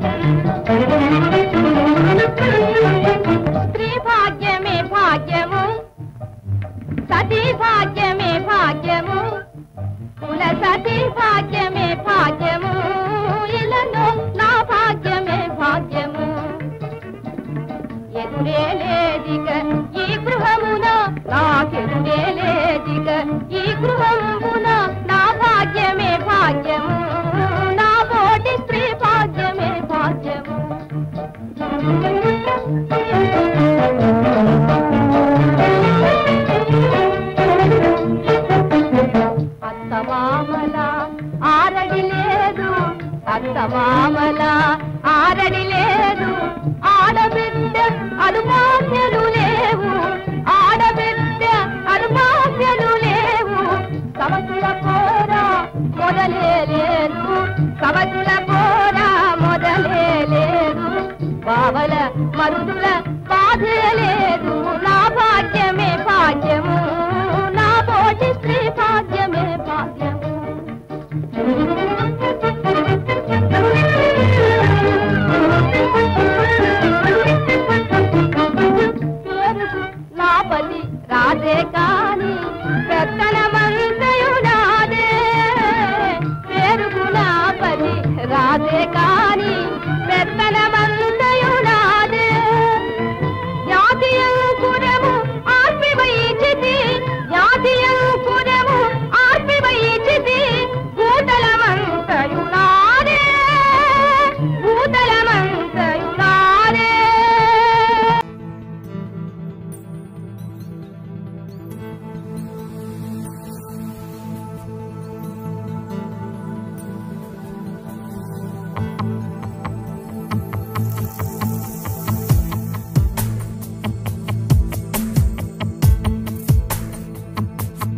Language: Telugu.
స్త్రీ భాగ్యమే భాగ్యము సతీ భాగ్యమే భాగ్యము కుల సతీ భాగ్యమే భాగ్యము ఇలను నా భాగ్యమే భాగ్యము ఎదురే లేదిక ఈ గృహమున నాకెదురే లేదిక ఈ గృహమున నా భాగ్యమే భాగ్యము నా బోటి స్త్రీ భాగ్యమే భాగ్యము అత్తమామల ఆరడి లేదు అత్తమామల ఆరడి లేదు ఆడబిడ్డ అనుమాన్యలు లేవు ఆడబిడ్డ అనుమాన్యలు లేవు సమతుల కోరా మొదలే లేదు సమతుల కోరా మొదలే లేదు బావల మరుదుల బాధే లేదు నా భాగ్యమే భాగ్యము నా పోటి స్త్రీ భాగ్య